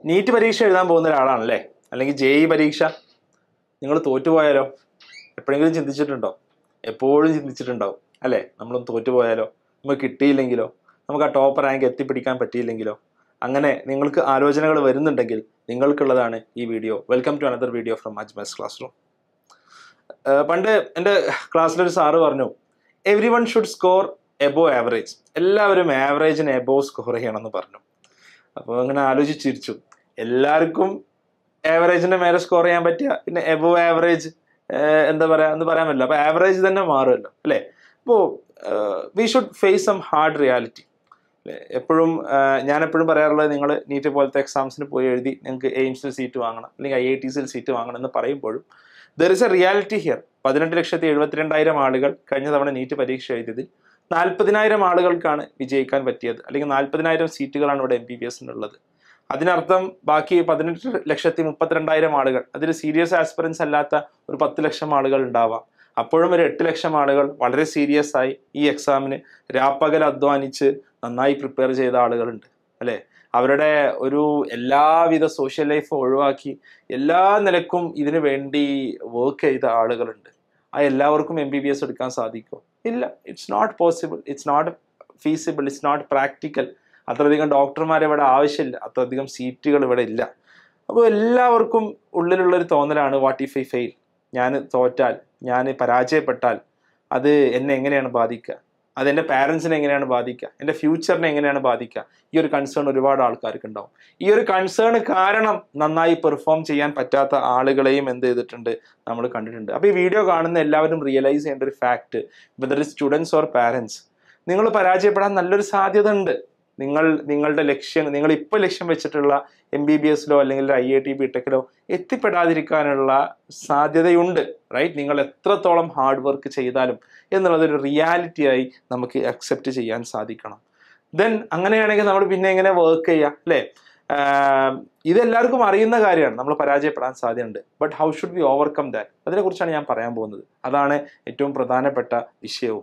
NEET പരീക്ഷ എഴുതാൻ പോകുന്ന ഒരാളാണല്ലേ അല്ലെങ്കിൽ ജെ ഇ പരീക്ഷ നിങ്ങൾ തോറ്റുപോയാലോ എപ്പോഴെങ്കിലും ചിന്തിച്ചിട്ടുണ്ടോ എപ്പോഴും ചിന്തിച്ചിട്ടുണ്ടാവും അല്ലേ നമ്മളൊന്ന് തോറ്റുപോയാലോ നമുക്ക് കിട്ടിയില്ലെങ്കിലോ നമുക്ക് ആ ടോപ്പ് റാങ്ക് എത്തിപ്പിടിക്കാൻ പറ്റിയില്ലെങ്കിലോ അങ്ങനെ നിങ്ങൾക്ക് ആലോചനകൾ വരുന്നുണ്ടെങ്കിൽ നിങ്ങൾക്കുള്ളതാണ് ഈ video welcome to another video from Ajmas class room പണ്ട് എൻ്റെ ക്ലാസ്സിലൊരു സാറ് പറഞ്ഞു every one should score above average എല്ലാവരും ആവറേജിന് എബോ സ്കോർ ചെയ്യണമെന്ന് പറഞ്ഞു അപ്പോൾ അങ്ങനെ ആലോചിച്ചിരിച്ചു എല്ലാവർക്കും ആവറേജിന്റെ മേലെ സ്കോർ ചെയ്യാൻ പറ്റിയ പിന്നെ എബോ ആവറേജ് എന്താ പറയാ എന്ന് പറയാൻ പറ്റില്ല അപ്പൊ ആവറേജ് തന്നെ മാറുമല്ലോ അല്ലേ അപ്പോൾ we should face some hard reality എപ്പോഴും ഞാൻ എപ്പോഴും പറയാറുള്ളത് നിങ്ങൾ നീറ്റ് പോലത്തെ എക്സാംസിന് പോയി എഴുതി നിങ്ങൾക്ക് എയിംസിൽ സീറ്റ് വാങ്ങണം അല്ലെങ്കിൽ ഐ ഐ ടിസിൽ സീറ്റ് വാങ്ങണം എന്ന് പറയുമ്പോഴും there is a reality here പതിനെട്ട് ലക്ഷത്തി എഴുപത്തിരണ്ടായിരം ആളുകൾ കഴിഞ്ഞ തവണ നീറ്റ് പരീക്ഷ എഴുതിയതിൽ നാൽപ്പതിനായിരം ആളുകൾക്കാണ് വിജയിക്കാൻ പറ്റിയത് അല്ലെങ്കിൽ നാൽപ്പതിനായിരം സീറ്റുകളാണ് ഇവിടെ എം ബി ബി എസിനുള്ളത് അതിനർത്ഥം ബാക്കി പതിനെട്ട് ലക്ഷത്തി മുപ്പത്തിരണ്ടായിരം ആളുകൾ അതിൽ സീരിയസ് ആസ്പിറൻസ് അല്ലാത്ത ഒരു പത്ത് ലക്ഷം ആളുകൾ ഉണ്ടാവാം അപ്പോഴും ഒരു എട്ട് ലക്ഷം ആളുകൾ വളരെ സീരിയസ് ആയി ഈ എക്സാമിന് രാപ്പകൽ അധ്വാനിച്ച് നന്നായി പ്രിപ്പയർ ചെയ്ത ആളുകളുണ്ട് അല്ലേ അവരുടെ ഒരു എല്ലാവിധ സോഷ്യൽ ലൈഫ് ഒഴിവാക്കി എല്ലാ നിലക്കും ഇതിനു വേണ്ടി വർക്ക് ചെയ്ത ആളുകളുണ്ട് ആ എല്ലാവർക്കും എം ബി ബി എസ് എടുക്കാൻ സാധിക്കും ഇല്ല it's not possible it's not feasible it's not practical അത്രയധികം ഡോക്ടർമാർ ഇവിടെ ആവശ്യമില്ല അത്രയധികം സീറ്റുകൾ ഇവിടെ ഇല്ല അപ്പോൾ എല്ലാവർക്കും ഉള്ളിലുള്ളൊരു തോന്നലാണ് വാട്ട് ഇഫ് ഐ ഫെയിൽ ഞാൻ തോറ്റാൽ ഞാൻ പരാജയപ്പെട്ടാൽ അത് എന്നെ എങ്ങനെയാണ് ബാധിക്കുക അത് എൻ്റെ പാരൻസിനെ എങ്ങനെയാണ് ബാധിക്കുക എൻ്റെ ഫ്യൂച്ചറിനെ എങ്ങനെയാണ് ബാധിക്കുക ഈ ഒരു കൺസേൺ ഒരുപാട് ആൾക്കാർക്ക് ഉണ്ടാവും ഈ ഒരു കൺസേൺ കാരണം നന്നായി പെർഫോം ചെയ്യാൻ പറ്റാത്ത ആളുകളെയും എന്ത് ചെയ്തിട്ടുണ്ട് നമ്മൾ കണ്ടിട്ടുണ്ട് അപ്പോൾ ഈ വീഡിയോ കാണുന്ന എല്ലാവരും റിയലൈസ് ചെയ്യേണ്ട ഒരു fact whether students or parents നിങ്ങൾ പരാജയപ്പെടാൻ നല്ലൊരു സാധ്യത ഉണ്ട് നിങ്ങൾ നിങ്ങളുടെ ലക്ഷ്യം നിങ്ങൾ ഇപ്പോൾ ലക്ഷ്യം വെച്ചിട്ടുള്ള എം ബി ബി എസിലോ അല്ലെങ്കിൽ ഐ ഐ ടി ബി ടെക്കിലോ എത്തിപ്പെടാതിരിക്കാനുള്ള സാധ്യതയുണ്ട് റൈറ്റ് നിങ്ങൾ എത്രത്തോളം ഹാർഡ് വർക്ക് ചെയ്താലും എന്നുള്ളതൊരു റിയാലിറ്റി ആയി നമുക്ക് അക്സെപ്റ്റ് ചെയ്യാൻ സാധിക്കണം ദെൻ അങ്ങനെയാണെങ്കിൽ നമ്മൾ പിന്നെ എങ്ങനെ വർക്ക് ചെയ്യുക അല്ലേ ഇതെല്ലാവർക്കും അറിയുന്ന കാര്യമാണ് നമ്മൾ പരാജയപ്പെടാൻ സാധ്യതയുണ്ട് but how should be overcome that അതിനെക്കുറിച്ചാണ് ഞാൻ പറയാൻ പോകുന്നത് അതാണ് ഏറ്റവും പ്രധാനപ്പെട്ട വിഷയവും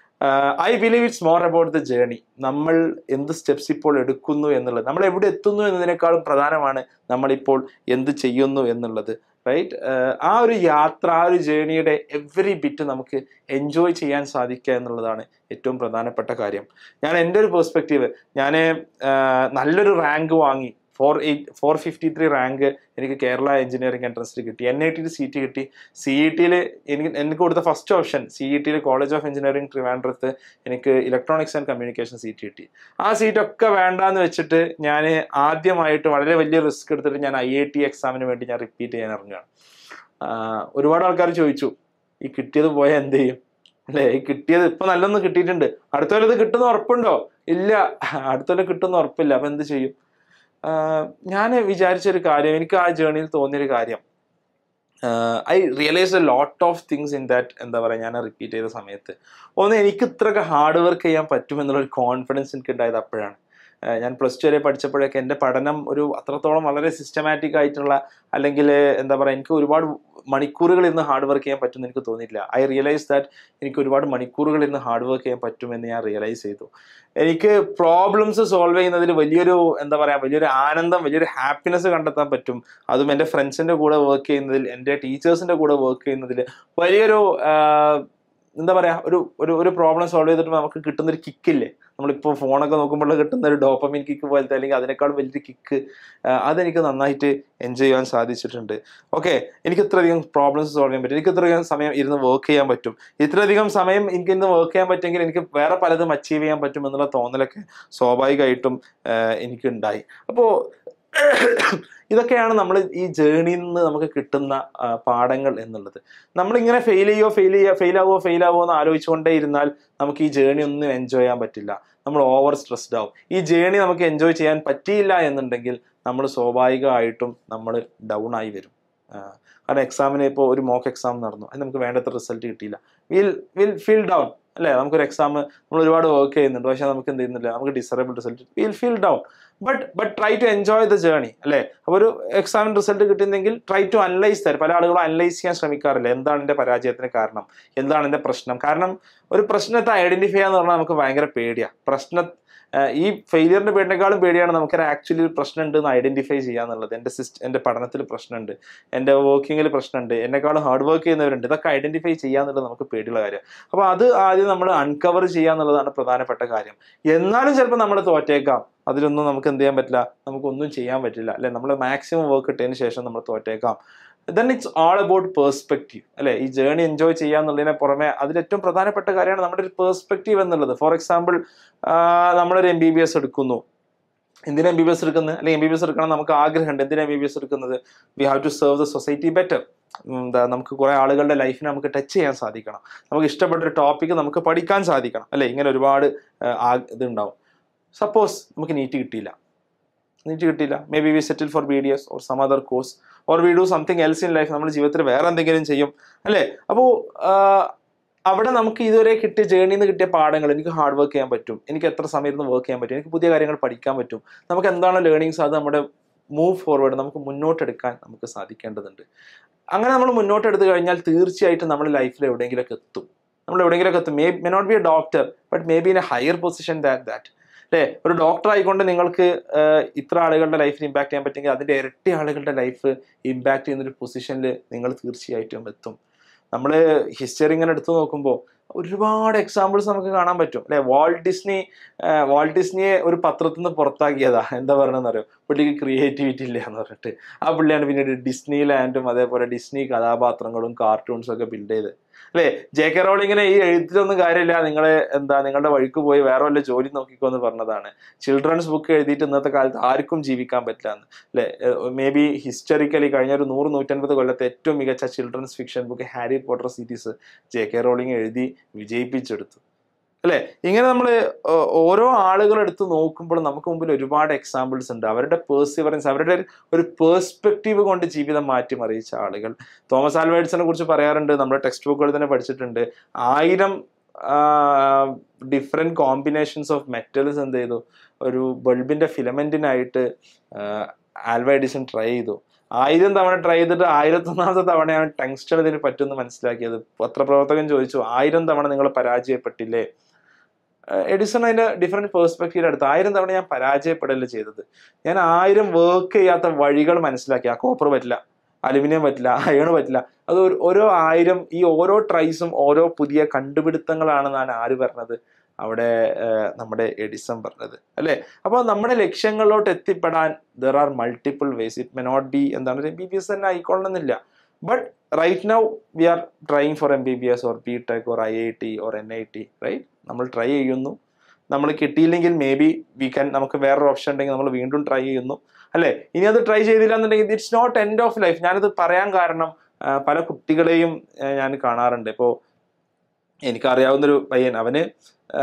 I believe it's more about the journey നമ്മൾ എന്ത് സ്റ്റെപ്സ് ഇപ്പോൾ എടുക്കുന്നു എന്നുള്ളത് നമ്മൾ എവിടെ എത്തുന്നു എന്നതിനേക്കാളും പ്രധാനമാണ് നമ്മളിപ്പോൾ എന്ത് ചെയ്യുന്നു എന്നുള്ളത് റൈറ്റ് ആ ഒരു യാത്ര ആ ഒരു ജേണിയുടെ എവറി ബിറ്റ് നമുക്ക് എൻജോയ് ചെയ്യാൻ സാധിക്കുക എന്നുള്ളതാണ് ഏറ്റവും പ്രധാനപ്പെട്ട കാര്യം ഞാൻ എൻ്റെ ഒരു പെർസ്പെക്റ്റീവ് ഞാൻ നല്ലൊരു റാങ്ക് വാങ്ങി four eight four fifty three rank എനിക്ക് കേരള എഞ്ചിനീയറിംഗ് എൻട്രൻസിൽ കിട്ടി എൻ ഐ ടിയിൽ സീറ്റ് കിട്ടി സി ഇ ടിയിൽ എനിക്ക് എനിക്ക് കൊടുത്ത ഫസ്റ്റ് ഓപ്ഷൻ സി ഇ ടിയിൽ കോളേജ് ഓഫ് എഞ്ചിനീയറിംഗ് ട്രിവാൻഡ്രത്ത് എനിക്ക് ഇലക്ട്രോണിക്സ് ആൻഡ് കമ്മ്യൂണിക്കേഷൻ സീറ്റ് കിട്ടി ആ സീറ്റൊക്കെ വേണ്ടാന്ന് വെച്ചിട്ട് ഞാൻ ആദ്യമായിട്ട് വളരെ വലിയ റിസ്ക് എടുത്തിട്ട് ഞാൻ ഐ ഐ ടി എക്സാമിന് വേണ്ടി ഞാൻ റിപ്പീറ്റ് ചെയ്യാൻ ഇറങ്ങുകയാണ് ഒരുപാട് ആൾക്കാർ ചോദിച്ചു ഈ കിട്ടിയത് പോയാൽ എന്ത് ചെയ്യും അല്ലേ ഈ കിട്ടിയത് ഇപ്പൊ നല്ലൊന്നും കിട്ടിയിട്ടുണ്ട് അടുത്ത കൊല്ലം ഇത് കിട്ടുന്ന ഉറപ്പുണ്ടോ ഇല്ല അടുത്ത കൊല്ലം കിട്ടുന്ന ഉറപ്പില്ല അപ്പൊ എന്ത് ചെയ്യും ഞാൻ വിചാരിച്ചൊരു കാര്യം എനിക്ക് ആ ജേണിയിൽ തോന്നിയൊരു കാര്യം I realise a lot of things in that എന്താ പറയുക ഞാൻ റിപ്പീറ്റ് ചെയ്ത സമയത്ത് ഒന്ന് എനിക്ക് ഇത്രയൊക്കെ ഹാർഡ് വർക്ക് ചെയ്യാൻ പറ്റുമെന്നുള്ളൊരു കോൺഫിഡൻസ് എനിക്ക് ഉണ്ടായത് അപ്പോഴാണ് ഞാൻ പ്ലസ് ടു വരെ പഠിച്ചപ്പോഴൊക്കെ എൻ്റെ പഠനം ഒരു അത്രത്തോളം വളരെ സിസ്റ്റമാറ്റിക് ആയിട്ടുള്ള അല്ലെങ്കിൽ എന്താ പറയുക എനിക്ക് ഒരുപാട് മണിക്കൂറുകൾ ഇന്ന് ഹാർഡ് വർക്ക് ചെയ്യാൻ പറ്റുമെന്ന് എനിക്ക് തോന്നിയില്ല ഐ റിയലൈസ് ദാറ്റ് എനിക്ക് ഒരുപാട് മണിക്കൂറുകൾ ഇന്ന് ഹാർഡ് വർക്ക് ചെയ്യാൻ പറ്റുമെന്ന് ഞാൻ റിയലൈസ് ചെയ്തു എനിക്ക് പ്രോബ്ലംസ് സോൾവ് ചെയ്യുന്നതിൽ വലിയൊരു എന്താ പറയുക വലിയൊരു ആനന്ദം വലിയൊരു ഹാപ്പിനെസ് കണ്ടെത്താൻ പറ്റും അതും എൻ്റെ ഫ്രണ്ട്സിൻ്റെ കൂടെ വർക്ക് ചെയ്യുന്നതിൽ എൻ്റെ ടീച്ചേഴ്സിൻ്റെ കൂടെ വർക്ക് ചെയ്യുന്നതിൽ വലിയൊരു എന്താ പറയാ ഒരു ഒരു ഒരു പ്രോബ്ലം സോൾവ് ചെയ്തിട്ട് നമുക്ക് കിട്ടുന്ന ഒരു കിക്കില്ലേ നമ്മളിപ്പോൾ ഫോണൊക്കെ നോക്കുമ്പോൾ കിട്ടുന്ന ഒരു ഡോപ്പമിൻ കിക്ക് പോലത്തെ അല്ലെങ്കിൽ അതിനേക്കാൾ വലിയൊരു കിക്ക് അതെനിക്ക് നന്നായിട്ട് എൻജോയ് ചെയ്യാൻ സാധിച്ചിട്ടുണ്ട് ഓക്കെ എനിക്ക് ഇത്രയധികം പ്രോബ്ലംസ് സോൾവ് ചെയ്യാൻ പറ്റും എനിക്ക് ഇത്രയധികം സമയം ഇരുന്ന് വർക്ക് ചെയ്യാൻ പറ്റും ഇത്രയധികം സമയം എനിക്ക് ഇന്ന് വർക്ക് ചെയ്യാൻ പറ്റുമെങ്കിൽ എനിക്ക് വേറെ പലതും അച്ചീവ് ചെയ്യാൻ പറ്റും എന്നുള്ള തോന്നലൊക്കെ സ്വാഭാവികമായിട്ടും എനിക്ക് ഉണ്ടായി അപ്പോൾ ഇതൊക്കെയാണ് നമ്മൾ ഈ ജേണിയിൽ നിന്ന് നമുക്ക് കിട്ടുന്ന പാഠങ്ങൾ എന്നുള്ളത് നമ്മളിങ്ങനെ ഫെയിൽ ചെയ്യോ ഫെയിൽ ചെയ്യുക ഫെയിൽ ആവുമോ ഫെയിൽ ആവുമോ എന്ന് ആലോചിച്ചുകൊണ്ടേ ഇരുന്നാൽ നമുക്ക് ഈ ജേണി ഒന്നും എൻജോയ് ചെയ്യാൻ പറ്റില്ല നമ്മൾ ഓവർ സ്ട്രെസ്ഡ് ആവും ഈ ജേണി നമുക്ക് എൻജോയ് ചെയ്യാൻ പറ്റിയില്ല എന്നുണ്ടെങ്കിൽ നമ്മൾ സ്വാഭാവികമായിട്ടും നമ്മൾ ഡൗൺ ആയി വരും കാരണം എക്സാമിന് ഇപ്പോൾ ഒരു മോക്ക് എക്സാം നടന്നു അത് നമുക്ക് വേണ്ടത്ര റിസൾട്ട് കിട്ടിയില്ല വിൽ വിൽ ഫീൽ ഡൗൺ അല്ലേ നമുക്കൊരു എക്സാം നമ്മൾ ഒരുപാട് വർക്ക് ചെയ്യുന്നുണ്ട് പക്ഷെ നമുക്ക് എന്ത് ചെയ്യുന്നില്ല നമുക്ക് desirable result will feel down but but try to enjoy the journey അല്ലേ അപ്പോൾ ഒരു എക്സാമിന് റിസൾട്ട് കിട്ടുന്നെങ്കിൽ ട്രൈ ടു അനലൈസ് തരും പല ആളുകളും അനലൈസ് ചെയ്യാൻ ശ്രമിക്കാറില്ല എന്താണ് എൻ്റെ പരാജയത്തിന് കാരണം എന്താണ് എൻ്റെ പ്രശ്നം കാരണം ഒരു പ്രശ്നത്തെ ഐഡന്റിഫൈ ചെയ്യാന്ന് പറഞ്ഞാൽ നമുക്ക് ഭയങ്കര പേടിയാണ് പ്രശ്ന ആഹ് ഈ ഫെയിലിയറിന്റെ പേടിനേക്കാളും പേടിയാണ് നമുക്കൊരു ആക്ച്വലി ഒരു പ്രശ്നം ഉണ്ട് എന്ന് ഐഡന്റിഫൈ ചെയ്യാന്നുള്ളത് എൻ്റെ സിസ്റ്റ് എൻ്റെ പഠനത്തിൽ പ്രശ്നമുണ്ട് എൻ്റെ വർക്കിങ്ങിൽ പ്രശ്നമുണ്ട് എന്നെക്കാളും ഹാർഡ് വർക്ക് ചെയ്യുന്നവരുണ്ട് ഇതൊക്കെ ഐഡന്റിഫൈ ചെയ്യാന്നുള്ളത് നമുക്ക് പേടിയുള്ള കാര്യം അപ്പോൾ അത് ആദ്യം നമ്മൾ അൺകവർ ചെയ്യാന്നുള്ളതാണ് പ്രധാനപ്പെട്ട കാര്യം എന്നാലും ചിലപ്പോൾ നമ്മൾ തോറ്റേക്കാം അതിലൊന്നും നമുക്ക് എന്ത് ചെയ്യാൻ പറ്റില്ല നമുക്കൊന്നും ചെയ്യാൻ പറ്റില്ല അല്ലെ നമ്മൾ മാക്സിമം വർക്ക് ഇട്ടതിന് ശേഷം നമ്മൾ തോറ്റേക്കാം then it's all about perspective അല്ലെ ഈ ജേണി എൻജോയ് ചെയ്യാന്നുള്ളതിനെ പുറമെ അതിൽ ഏറ്റവും പ്രധാനപ്പെട്ട കാര്യമാണ് നമ്മുടെ ഒരു പേഴ്സ്പെക്റ്റീവ് എന്നുള്ളത് ഫോർ എക്സാമ്പിൾ നമ്മളൊരു എം ബി ബി എസ് എടുക്കുന്നു എന്തിനാ എം ബി ബി എസ് എടുക്കുന്നത് അല്ലെങ്കിൽ എം ബി ബി എസ് എടുക്കണം നമുക്ക് ആഗ്രഹമുണ്ട് എന്തിനാ എം ബി ബി എസ് എടുക്കുന്നത് we have to serve the society better എന്താ നമുക്ക് കുറെ ആളുകളുടെ ലൈഫിനെ നമുക്ക് ടച്ച് ചെയ്യാൻ സാധിക്കണം നമുക്ക് ഇഷ്ടപ്പെട്ട ഒരു ടോപ്പിക്ക് നമുക്ക് പഠിക്കാൻ സാധിക്കണം അല്ലെ ഇങ്ങനെ ഒരുപാട് ആ, ആ- ഇതുണ്ടാവും സപ്പോസ് നമുക്ക് നീറ്റ് കിട്ടിയില്ല നീറ്റ് കിട്ടിയില്ല may be we settle for B D S or some other course or we do something else in life നമ്മുടെ ജീവിതത്തിൽ വേറെ എന്തെങ്കിലും ചെയ്യും അല്ലേ അപ്പോൾ അവിടെ നമുക്ക് ഇതുവരെ കിട്ടിയ ജേണിയിൽ നിന്ന് കിട്ടിയ പാഠങ്ങൾ എനിക്ക് ഹാർഡ് വർക്ക് ചെയ്യാൻ പറ്റും എനിക്ക് എത്ര സമയത്ത് വർക്ക് ചെയ്യാൻ പറ്റും എനിക്ക് പുതിയ കാര്യങ്ങൾ പഠിക്കാൻ പറ്റും നമുക്ക് എന്താണ് ലേണിങ്സ് അത് നമ്മുടെ മൂവ് ഫോർവേഡ് നമുക്ക് മുന്നോട്ടെടുക്കാൻ നമുക്ക് സാധിക്കേണ്ടതുണ്ട് അങ്ങനെ നമ്മൾ മുന്നോട്ടെടുത്ത് കഴിഞ്ഞാൽ തീർച്ചയായിട്ടും നമ്മുടെ ലൈഫിൽ എവിടെയെങ്കിലുമൊക്കെ എത്തും നമ്മൾ എവിടെയെങ്കിലുമൊക്കെ എത്തും may may not be a doctor but may be in a higher position that that അല്ലേ ഒരു ഡോക്ടർ ആയിക്കൊണ്ട് നിങ്ങൾക്ക് ആഹ്, ഇത്ര ആളുകളുടെ ലൈഫിൽ ഇമ്പാക്ട് ചെയ്യാൻ പറ്റുമെങ്കിൽ അതിന്റെ ഇരട്ടി ആളുകളുടെ ലൈഫ് ഇമ്പാക്ട് ചെയ്യുന്ന ഒരു പൊസിഷനിൽ നിങ്ങൾ തീർച്ചയായിട്ടും എത്തും നമ്മൾ ഹിസ്റ്ററി ഇങ്ങനെ എടുത്തു നോക്കുമ്പോൾ ഒരുപാട് എക്സാമ്പിൾസ് നമുക്ക് കാണാൻ പറ്റും അല്ലെ വാൾട്ട് ഡിസ്നി ആഹ്, വാൾട്ട് ഡിസ്നിയെ ഒരു പത്രത്തിൽ നിന്ന് പുറത്താക്കിയതാ എന്താ പറയണെന്ന് അറിയോ പുള്ളിക്ക് ക്രിയേറ്റിവിറ്റി ഇല്ല എന്ന് പറഞ്ഞിട്ട് ആ പുള്ളിയാണ് പിന്നീട് ഡിസ്നി ലാൻഡും അതേപോലെ ഡിസ്നി കഥാപാത്രങ്ങളും കാർട്ടൂൺസും ഒക്കെ ബിൽഡ് ചെയ്ത് അല്ലേ ജെ കെ റോളിങ്ങിനെ ഈ എഴുത്തിലൊന്നും കാര്യമില്ല നിങ്ങളെ എന്താ നിങ്ങളുടെ വഴിക്ക് പോയി വേറെ വല്ല ജോലി നോക്കിക്കോ എന്ന് പറഞ്ഞതാണ് ചിൽഡ്രൻസ് ബുക്ക് എഴുതിയിട്ട് ഇന്നത്തെ കാലത്ത് ആർക്കും ജീവിക്കാൻ പറ്റില്ല എന്ന് അല്ലെ മേ ബി ഹിസ്റ്ററിക്കലി കഴിഞ്ഞ ഒരു നൂറ് നൂറ്റൻപത് കൊല്ലത്തെ ഏറ്റവും മികച്ച children's fiction book Harry Potter series J K Rowling എഴുതി വിജയിപ്പിച്ചെടുത്തു അല്ലെ ഇങ്ങനെ നമ്മൾ ഓരോ ആളുകൾ എടുത്ത് നോക്കുമ്പോൾ നമുക്ക് മുമ്പിൽ ഒരുപാട് എക്സാമ്പിൾസ് ഉണ്ട് അവരുടെ പേഴ്സിവറൻസ് അവരുടെ ഒരു പേഴ്സ്പെക്റ്റീവ് കൊണ്ട് ജീവിതം മാറ്റിമറിയിച്ച ആളുകൾ തോമസ് ആൽവേഡ്സിനെ കുറിച്ച് പറയാറുണ്ട് നമ്മുടെ ടെക്സ്റ്റ് ബുക്കുകളിൽ തന്നെ പഠിച്ചിട്ടുണ്ട് ആയിരം ഡിഫറെന്റ് കോമ്പിനേഷൻസ് ഓഫ് മെറ്റൽസ് എന്ത് ചെയ്തു ഒരു ബൾബിന്റെ ഫിലമെന്റിനായിട്ട് ആൽവ എഡിസൺ ട്രൈ ചെയ്തു ആയിരം തവണ ട്രൈ ചെയ്തിട്ട് ആയിരത്തൊന്നാമത്തെ തവണയാണ് ടങ്സ്റ്റൺ ഇതിന് പറ്റുമെന്ന് മനസ്സിലാക്കിയത് പത്രപ്രവർത്തകൻ ചോദിച്ചു ആയിരം തവണ നിങ്ങൾ പരാജയപ്പെട്ടില്ലേ ഏഹ് എഡിസൺ അതിന്റെ ഡിഫറെന്റ് പേഴ്സ്പെക്റ്റീവ് എടുത്ത് ആയിരം തവണ ഞാൻ പരാജയപ്പെടല്ല ചെയ്തത് ഞാൻ ആയിരം വർക്ക് ചെയ്യാത്ത വഴികൾ മനസ്സിലാക്കി ആ കോപ്പർ പറ്റില്ല അലുമിനിയം പറ്റില്ല അയൺ പറ്റില്ല അത് ഒരു ഓരോ ആയിരം ഈ ഓരോ ട്രൈസും ഓരോ പുതിയ കണ്ടുപിടുത്തങ്ങളാണെന്നാണ് ആര് പറഞ്ഞത് അവിടെ ഏഹ്, നമ്മുടെ എഡിസൺ പറഞ്ഞത് അല്ലേ അപ്പോൾ നമ്മുടെ ലക്ഷ്യങ്ങളിലോട്ട് എത്തിപ്പെടാൻ there are multiple ways it may not be എന്താണ് എം ബി ബി എസ് തന്നെ ആയിക്കൊള്ളണമെന്നില്ല but right now we are trying for M B B S or B tech or I I T or N I T right നമ്മൾ try ചെയ്യുന്നു നമ്മൾ കിട്ടിയില്ലെങ്കിൽ may be we can നമുക്ക് വേറൊരു option ഉണ്ടെങ്കിൽ നമ്മൾ വീണ്ടും ട്രൈ ചെയ്യുന്നു അല്ലേ ഇനി അത് ട്രൈ ചെയ്തില്ല എന്നുണ്ടെങ്കിൽ it's not end of life ഞാനിത് പറയാൻ കാരണം ആ, പല കുട്ടികളെയും ആ, ഞാൻ കാണാറുണ്ട് ഇപ്പോൾ എനിക്കറിയാവുന്നൊരു പയ്യൻ അവന് ആ,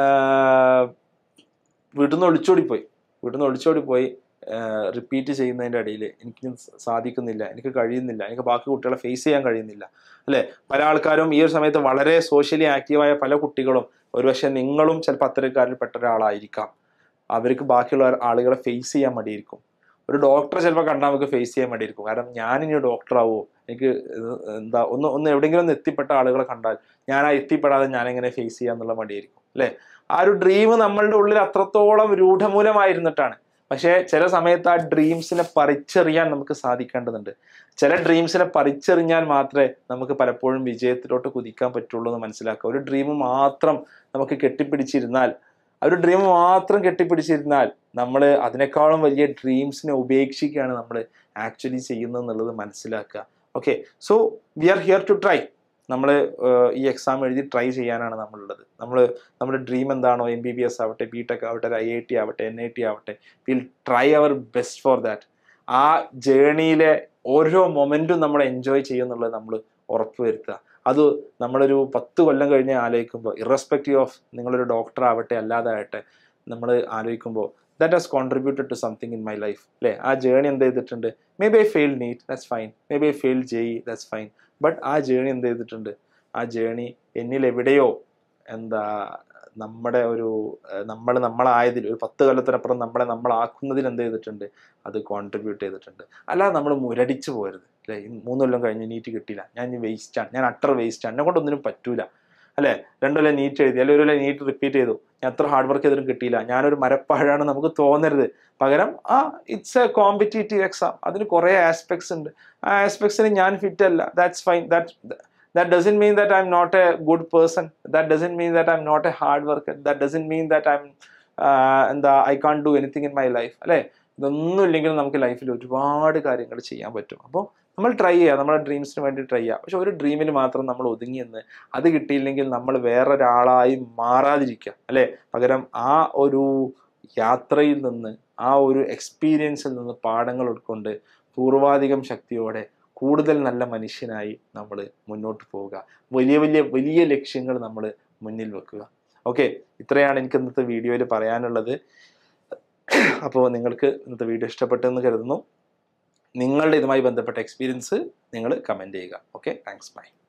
വീട്ടിൽ നിന്ന് ഒളിച്ചോടിപ്പോയി വീട്ടിൽ നിന്ന് ഒളിച്ചോടിപ്പോയി റിപ്പീറ്റ് ചെയ്യുന്നതിൻ്റെ ഇടയിൽ എനിക്ക് സാധിക്കുന്നില്ല എനിക്ക് കഴിയുന്നില്ല എനിക്ക് ബാക്കി കുട്ടികളെ ഫേസ് ചെയ്യാൻ കഴിയുന്നില്ല അല്ലേ പല ആൾക്കാരും ഈ ഒരു സമയത്ത് വളരെ സോഷ്യലി ആക്റ്റീവായ പല കുട്ടികളും ഒരുപക്ഷെ നിങ്ങളും ചിലപ്പോൾ അത്തരക്കാരിൽ പെട്ട ഒരാളായിരിക്കാം അവർക്ക് ബാക്കിയുള്ള ആളുകളെ ഫേസ് ചെയ്യാൻ മടിയിരിക്കും ഒരു ഡോക്ടറെ ചിലപ്പോൾ കണ്ടാൽ നമുക്ക് ഫേസ് ചെയ്യാൻ മടിയിരിക്കും കാരണം ഞാൻ ഇനി ഡോക്ടർ ആവുമോ എനിക്ക് ഇത് എന്താ ഒന്ന് ഒന്ന് എവിടെയെങ്കിലും ഒന്ന് എത്തിപ്പെട്ട ആളുകളെ കണ്ടാൽ ഞാൻ ആ എത്തിപ്പെടാതെ ഞാൻ എങ്ങനെ ഫേസ് ചെയ്യാന്നുള്ള മടിയായിരിക്കും അല്ലേ ആ ഒരു ഡ്രീം നമ്മളുടെ ഉള്ളിൽ അത്രത്തോളം രൂഢമൂലമായിരുന്നിട്ടാണ് പക്ഷേ ചില സമയത്ത് ആ ഡ്രീംസിനെ പറിച്ചെറിയാൻ നമുക്ക് സാധിക്കേണ്ടതുണ്ട് ചില ഡ്രീംസിനെ പറിച്ചെറിഞ്ഞാൽ മാത്രമേ നമുക്ക് പലപ്പോഴും വിജയത്തിലോട്ട് കുതിക്കാൻ പറ്റുള്ളൂ എന്ന് മനസ്സിലാക്കുക ഒരു ഡ്രീം മാത്രം നമുക്ക് കെട്ടിപ്പിടിച്ചിരുന്നാൽ ആ ഒരു ഡ്രീം മാത്രം കെട്ടിപ്പിടിച്ചിരുന്നാൽ നമ്മൾ അതിനേക്കാളും വലിയ ഡ്രീംസിനെ ഉപേക്ഷിക്കുകയാണ് നമ്മൾ ആക്ച്വലി ചെയ്യുന്നത് എന്നുള്ളത് മനസ്സിലാക്കുക okay so we are here to try നമ്മൾ ഈ എക്സാം എഴുതി ട്രൈ ചെയ്യാനാണ് നമ്മളുള്ളത് നമ്മൾ നമ്മുടെ ഡ്രീം എന്താണോ എം ബി ബി എസ് ആവട്ടെ ബി ടെക് ആവട്ടെ ഐ ഐ ടി ആവട്ടെ എൻ ഐ ടി ആവട്ടെ will try our best for that ആ ജേണിയിലെ ഓരോ മൊമെൻറ്റും നമ്മൾ എൻജോയ് ചെയ്യുന്നുള്ളത് നമ്മൾ ഉറപ്പുവരുത്തുക അത് നമ്മളൊരു പത്ത് കൊല്ലം കഴിഞ്ഞ് ആലോചിക്കുമ്പോൾ ഇറസ്പെക്റ്റീവ് ഓഫ് നിങ്ങളൊരു ഡോക്ടർ ആവട്ടെ അല്ലാതെ ആവട്ടെ നമ്മൾ ആലോചിക്കുമ്പോൾ that has contributed to something in my life അല്ലേ ആ ജേണി എന്ത് ചെയ്തിട്ടുണ്ട് maybe I fail NEET that's fine maybe I fail JEE that's fine but ആ ജേണി എന്ത് ചെയ്തിട്ടുണ്ട് ആ ജേണി എന്നിൽ എവിടെയോ എന്താ നമ്മുടെ ഒരു നമ്മൾ നമ്മളായതിൽ ഒരു പത്ത് കൊല്ലത്തിനപ്പുറം നമ്മളെ നമ്മളാക്കുന്നതിൽ എന്ത് ചെയ്തിട്ടുണ്ട് അത് കോൺട്രിബ്യൂട്ട് ചെയ്തിട്ടുണ്ട് അല്ലാതെ നമ്മൾ മുരടിച്ചു പോരുത് അല്ലേ ഈ മൂന്ന് കൊല്ലം കഴിഞ്ഞ് നീറ്റ് കിട്ടിയില്ല ഞാൻ ഇനി വേസ്റ്റാണ് ഞാൻ അട്ടർ വേസ്റ്റാണ് എന്നെ കൊണ്ടൊന്നിനും പറ്റൂല അല്ലേ രണ്ടുകൊല്ലം നീറ്റ് എഴുതി അല്ലെങ്കിൽ ഒരു കൊല്ലം നീറ്റ് റിപ്പീറ്റ് ചെയ്തു ഞാൻ എത്ര ഹാർഡ് വർക്ക് ചെയ്തിട്ടും കിട്ടിയില്ല ഞാനൊരു മരപ്പാഴാണ് നമുക്ക് തോന്നരുത് പകരം ആ ഇറ്റ്സ് എ കോമ്പറ്റേറ്റീവ് എക്സാം അതിന് കുറേ ആസ്പെക്ട്സ് ഉണ്ട് ആ ആസ്പെക്ട്സിന് ഞാൻ ഫിറ്റ് അല്ല that's fine that that doesn't mean that i'm not a good person that doesn't mean that i'm not a hard worker that doesn't mean that i'm uh, എന്താ I can do anything in my life അല്ലേ ഇതൊന്നും ഇല്ലെങ്കിലും നമുക്ക് ലൈഫിൽ ഒരുപാട് കാര്യങ്ങൾ ചെയ്യാൻ പറ്റും അപ്പോൾ നമ്മൾ ട്രൈ ചെയ്യുക നമ്മുടെ ഡ്രീംസിന് വേണ്ടി ട്രൈ ചെയ്യുക പക്ഷെ ഒരു ഡ്രീമിൽ മാത്രം നമ്മൾ ഒതുങ്ങിയെന്ന് അത് കിട്ടിയില്ലെങ്കിൽ നമ്മൾ വേറൊരാളായി മാറാതിരിക്കുക അല്ലേ പകരം ആ ഒരു യാത്രയിൽ നിന്ന് ആ ഒരു എക്സ്പീരിയൻസിൽ നിന്ന് പാഠങ്ങൾ ഉൾക്കൊണ്ട് പൂർവാധികം ശക്തിയോടെ കൂടുതൽ നല്ല മനുഷ്യനായി നമ്മൾ മുന്നോട്ട് പോവുക വലിയ വലിയ വലിയ ലക്ഷ്യങ്ങൾ നമ്മൾ മുന്നിൽ വെക്കുക ഓക്കെ ഇത്രയാണ് എനിക്ക് ഇന്നത്തെ വീഡിയോയിൽ പറയാനുള്ളത് അപ്പോൾ നിങ്ങൾക്ക് ഇന്നത്തെ വീഡിയോ ഇഷ്ടപ്പെട്ടെന്ന് കരുതുന്നു നിങ്ങളുടെ ഇതുമായി ബന്ധപ്പെട്ട എക്സ്പീരിയൻസ് നിങ്ങൾ കമൻറ്റ് ചെയ്യുക ഓക്കെ താങ്ക്സ് ബൈ